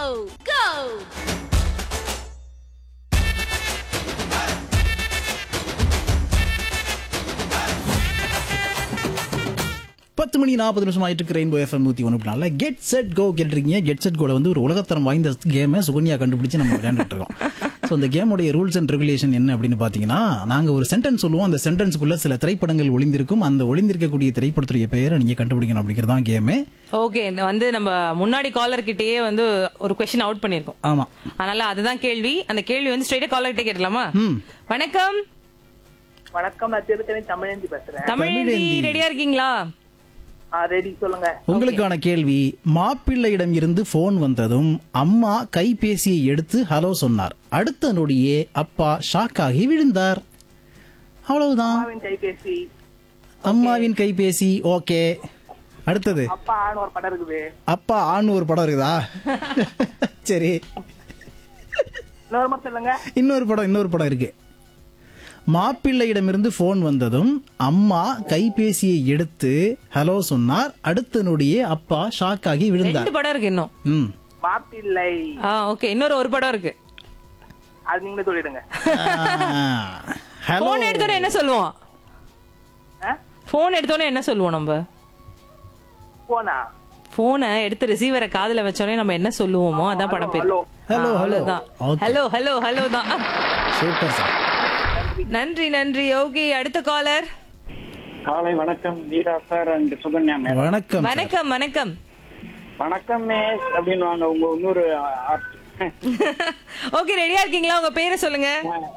go! பத்து மணி நாற்பது நிமிஷம் ஆயிட்டு இருக்கு ரெயின்போ எஃப்எம் நூத்தி ஒன்று நாளில் கெட் செட் கோ கேட்டிருக்கீங்க கெட் செட் கோல வந்து ஒரு உலகத்தரம் வாய்ந்த கேமை சுகன்யா கண்டுபிடிச்சு நம்ம விளையாண்டுட்டு இருக்கோம் ஸோ இந்த கேமுடைய ரூல்ஸ் அண்ட் ரெகுலேஷன் என்ன அப்படின்னு பார்த்தீங்கன்னா நாங்கள் ஒரு சென்டென்ஸ் சொல்லுவோம் அந்த சென்டென்ஸ்க்குள்ள சில திரைப்படங்கள் ஒளிந்திருக்கும் அந்த ஒளிந்திருக்கக்கூடிய திரைப்படத்துடைய பெயரை நீங்கள் கண்டுபிடிக்கணும் அப்படிங்கிறது தான் கேமு ஓகே வந்து நம்ம முன்னாடி காலர் கிட்டயே வந்து ஒரு கொஸ்டின் அவுட் பண்ணிருக்கோம் ஆமாம் அதனால அதுதான் கேள்வி அந்த கேள்வி வந்து ஸ்ட்ரைட்டா காலர் கிட்டே கேட்கலாமா வணக்கம் வணக்கம் நான் திருத்தணி தமிழேந்தி பேசுறேன் தமிழேந்தி ரெடியா இருக்கீங்களா ஆ ரெடி சொல்லுங்க உங்களுக்கான கேள்வி மாப்பிள்ளையிடம் இருந்து போன் வந்ததும் அம்மா கைபேசியை எடுத்து ஹலோ சொன்னார் அடுத்த நொடியே அப்பா ஷாக் ஆகி விழுந்தார் அவ்வளவுதான் அம்மாவின் கைபேசி அம்மாவின் கைபேசி ஓகே அடுத்தது அப்பா ஆன ஒரு படம் இருக்குது அப்பா ஆண் ஒரு படம் இருக்குதா சரி இன்னொரு மாதிரி சொல்லுங்க இன்னொரு படம் இன்னொரு படம் இருக்கு மாப்பிள்ளையிடமிருந்து போன் வந்ததும் அம்மா கைபேசியை எடுத்து ஹலோ சொன்னார் அடுத்த நொடியே அப்பா ஷாக் ஆகி விழுந்தார் ரெண்டு படம் இருக்கு இன்னும் ம் மாப்பிள்ளை ஆ ஓகே இன்னொரு ஒரு படம் இருக்கு அது நீங்களே சொல்லிடுங்க ஹலோ போன் எடுத்தோன்னே என்ன சொல்லுவோம் ஆ? போன் எடுத்தோன்னே என்ன சொல்லுவோம் நம்ம போனா போனை எடுத்து ரிசீவரை காதுல வச்சோடனே நம்ம என்ன சொல்லுவோமோ அதான் படம் பேர் ஹலோ ஹலோ ஹலோ அவ்வளவுதான் ஓகே ஹலோ ஹலோ ஹலோ தான் சூப்பர் சார் நன்றி நன்றி ஓகே அடுத்த காலர் காலை வணக்கம் Veera sir and Sukanya ma'am வணக்கம் சார். வணக்கம் வணக்கம் வணக்கம் மேஸ் அப்படின்னு வாங்க உங்க இன்னொரு ஆர்ட். ஓகே ரெடியா இருக்கீங்களா உங்க பேரை சொல்லுங்க